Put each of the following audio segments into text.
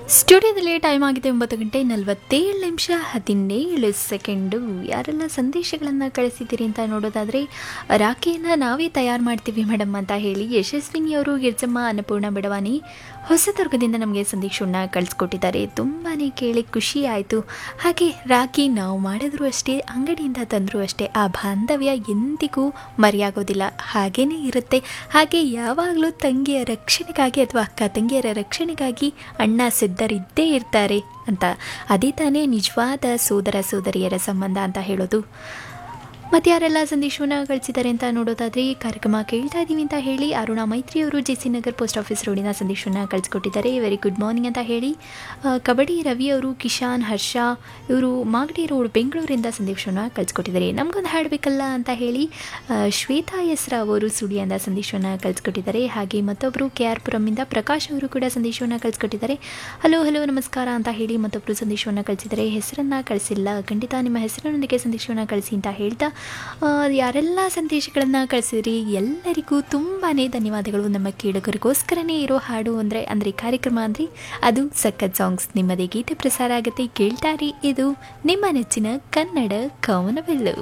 ಸ್ಟುಡಿಯೋದಲ್ಲಿ ಟೈಮ್ ಆಗಿದೆ ಒಂಬತ್ತು ಗಂಟೆ ನಲವತ್ತೇಳು ನಿಮಿಷ ಹದಿನೇಳು ಸೆಕೆಂಡು ಯಾರೆಲ್ಲ ಸಂದೇಶಗಳನ್ನು ಕಳಿಸಿದ್ದೀರಿ ಅಂತ ನೋಡೋದಾದರೆ ರಾಖಿಯನ್ನು ನಾವೇ ತಯಾರು ಮಾಡ್ತೀವಿ ಮೇಡಮ್ ಅಂತ ಹೇಳಿ ಯಶಸ್ವಿನಿಯವರು ಗಿರ್ಜಮ್ಮ ಅನ್ನಪೂರ್ಣ ಬಡವಾನಿ ಹೊಸದುರ್ಗದಿಂದ ನಮಗೆ ಸಂದೇಶವನ್ನು ಕಳಿಸ್ಕೊಟ್ಟಿದ್ದಾರೆ ತುಂಬಾ ಕೇಳಿ ಖುಷಿ ಆಯಿತು ಹಾಗೆ ರಾಖಿ ನಾವು ಮಾಡಿದ್ರು ಅಷ್ಟೇ ಅಂಗಡಿಯಿಂದ ತಂದರೂ ಅಷ್ಟೇ ಆ ಬಾಂಧವ್ಯ ಎಂದಿಗೂ ಮರೆಯಾಗೋದಿಲ್ಲ ಹಾಗೇನೇ ಇರುತ್ತೆ ಹಾಗೆ ಯಾವಾಗಲೂ ತಂಗಿಯ ರಕ್ಷಣೆಗಾಗಿ ಅಥವಾ ಅಕ್ಕ ತಂಗಿಯರ ರಕ್ಷಣೆಗಾಗಿ ಅಣ್ಣ ಸಿದ್ಧರಿದ್ದೇ ಇರ್ತಾರೆ ಅಂತ ಅದೇ ತಾನೇ ನಿಜವಾದ ಸೋದರ ಸೋದರಿಯರ ಸಂಬಂಧ ಅಂತ ಹೇಳೋದು ಮತ್ತು ಯಾರೆಲ್ಲ ಸಂದೇಶವನ್ನು ಕಳಿಸಿದ್ದಾರೆ ಅಂತ ನೋಡೋದಾದರೆ ಈ ಕಾರ್ಯಕ್ರಮ ಕೇಳ್ತಾ ಇದ್ದೀವಿ ಅಂತ ಹೇಳಿ ಅರುಣಾ ಮೈತ್ರಿ ಅವರು J C Nagar post office ರೋಡಿನ ಸಂದೇಶವನ್ನು ಕಳಿಸ್ಕೊಟ್ಟಿದ್ದಾರೆ ವೆರಿ ಗುಡ್ ಮಾರ್ನಿಂಗ್ ಅಂತ ಹೇಳಿ ಆ, ಕಬಡ್ಡಿ ರವಿ ಅವರು ಕಿಶಾನ್ ಹರ್ಷ ಇವರು ಮಾಗಡಿ ರೋಡ್ ಬೆಂಗಳೂರಿಂದ ಸಂದೇಶವನ್ನು ಕಳಿಸ್ಕೊಟ್ಟಿದ್ದಾರೆ ನಮಗೊಂದು ಹಾಡಬೇಕಲ್ಲ ಅಂತ ಹೇಳಿ ಆ, ಶ್ವೇತಾ ಎಸ್ ರಾವ್ ಅವರು ಸುಡಿಯಿಂದ ಸಂದೇಶವನ್ನು ಕಳಿಸ್ಕೊಟ್ಟಿದ್ದಾರೆ ಹಾಗೆ ಮತ್ತೊಬ್ಬರು ಕೆ ಆರ್ ಪುರಮಿಂದ ಪ್ರಕಾಶ್ ಅವರು ಕೂಡ ಸಂದೇಶವನ್ನು ಕಳಿಸ್ಕೊಟ್ಟಿದ್ದಾರೆ ಹಲೋ ಹಲೋ ನಮಸ್ಕಾರ ಅಂತ ಹೇಳಿ ಮತ್ತೊಬ್ಬರು ಸಂದೇಶವನ್ನು ಕಳಿಸಿದ್ದಾರೆ ಹೆಸರನ್ನು ಕಳಿಸಿಲ್ಲ ಖಂಡಿತ ನಿಮ್ಮ ಹೆಸರಿನೊಂದಿಗೆ ಸಂದೇಶವನ್ನು ಕಳಿಸಿ ಅಂತ ಹೇಳ್ತಾ ಆ, ಯಾರೆಲ್ಲ ಸಂದೇಶಗಳನ್ನು ಕಳಿಸಿದ್ರಿ ಎಲ್ಲರಿಗೂ ತುಂಬಾ ಧನ್ಯವಾದಗಳು ನಮ್ಮ ಕೇಳುಗರಿಗೋಸ್ಕರನೇ ಇರೋ ಹಾಡು ಅಂದರೆ ಅಂದರೆ ಕಾರ್ಯಕ್ರಮ ಅಂದರೆ ಅದು ಸಖತ್ ಸಾಂಗ್ಸ್ ನಿಮ್ಮದೇ ಗೀತೆ ಪ್ರಸಾರ ಆಗುತ್ತೆ ಕೇಳ್ತಾರಿ ಇದು ನಿಮ್ಮ ನೆಚ್ಚಿನ ಕನ್ನಡ ಕವನವೆಲ್ಲು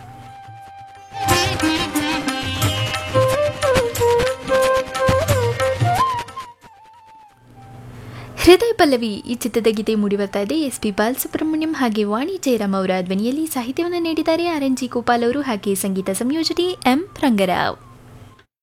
ಹೃದಯ ಪಲ್ಲವಿ ಈ ಚಿತ್ರದ ಗೀತೆ ಮೂಡಿ ಬರ್ತಾ ಇದೆ ಎಸ್ ಪಿ ಬಾಲಸುಬ್ರಹ್ಮಣ್ಯಂ ಹಾಗೆ ವಾಣಿ ಜಯರಾಮ್ ಅವರ ಧ್ವನಿಯಲ್ಲಿ ಸಾಹಿತ್ಯವನ್ನು ನೀಡಿದ್ದಾರೆ ಆರ್ ಎನ್ ಜಿ ಗೋಪಾಲ್ ಅವರು ಹಾಗೆ ಸಂಗೀತ ಸಂಯೋಜನೆ ಎಂ ರಂಗರಾವ್